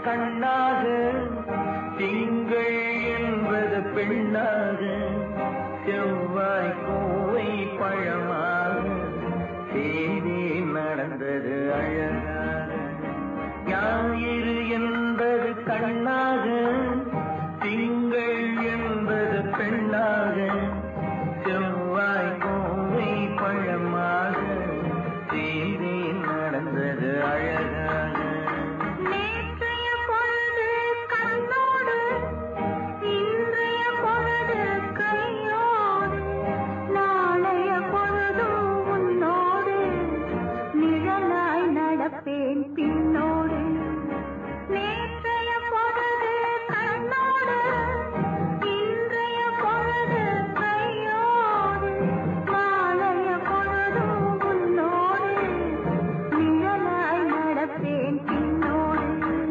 கண்ணாக திங்கள் என்பது பெண்ணாக செவ்வாய் கோவை பழமாக செய்தி நடந்தது அழகாக ஞாயிறு என்பது கண்ணாக திங்கள் என்பது பெண்ணாக செவ்வாய் கோவை பழமாக செய்தி நடந்தது அழகாக நேற்றைய பொழுது கண்ணோடு இன்றைய பொழுது கையோடு நாளைய பொழுதும் உன்னோடு நிழலாய் நடப்பேன் பின்னோடு நேற்றைய பொழுது கண்ணோடு இன்றைய பொழுது கையோடு நாளைய பொழுதும் உன்னோடு நிழலாய் நடப்பேன் பின்னோடு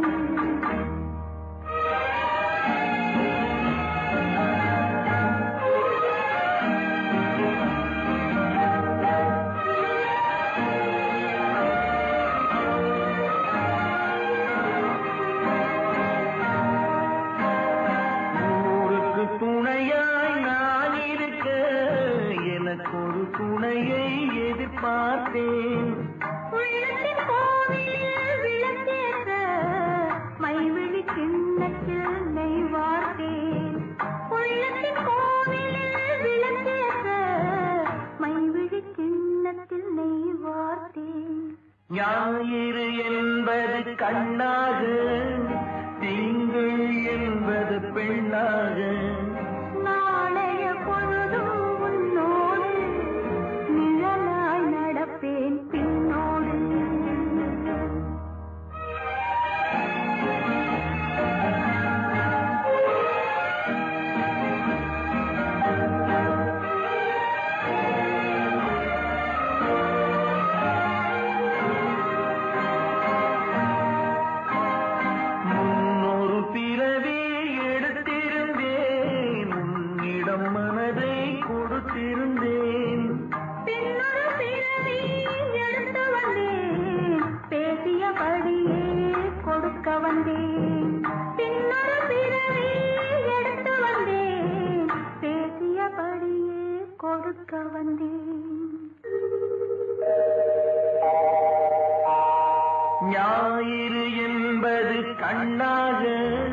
ஊருக்கு துணையாய் நான் இருக்க எனக்கு ஒரு துணையை எதிர்பார்த்தேன் உள்ளத்தின் கோவிலில் விளக்கேற்ற மைவிழி கிண்ணத்தில் நெய் வார்த்தேன் உள்ளத்தின் கோவிலில் விளக்கேற்ற மைவிழி கிண்ணத்தில் நெய் வார்த்தேன் ஞாயிறு என்பது கண்ணாக திங்கள் என்பது பெண்ணாக நாளைய பொழுதும் உன்னோடு நிழலாய் நடப்பேன் பின்னோடு முன்னொரு பிறவி எடுத்திருந்தேன் உன்னிடம் மனதை கொடுத்திருந்தேன் பின்னொரு பிறவி எடுத்து வந்தேன் பேசியபடியே கொடுக்க வந்தேன் பின்னொரு பிறவி எடுத்து வந்தேன் பேசியபடியே கொடுக்க வந்தேன் ஞாயிறு என்பது கண்ணாக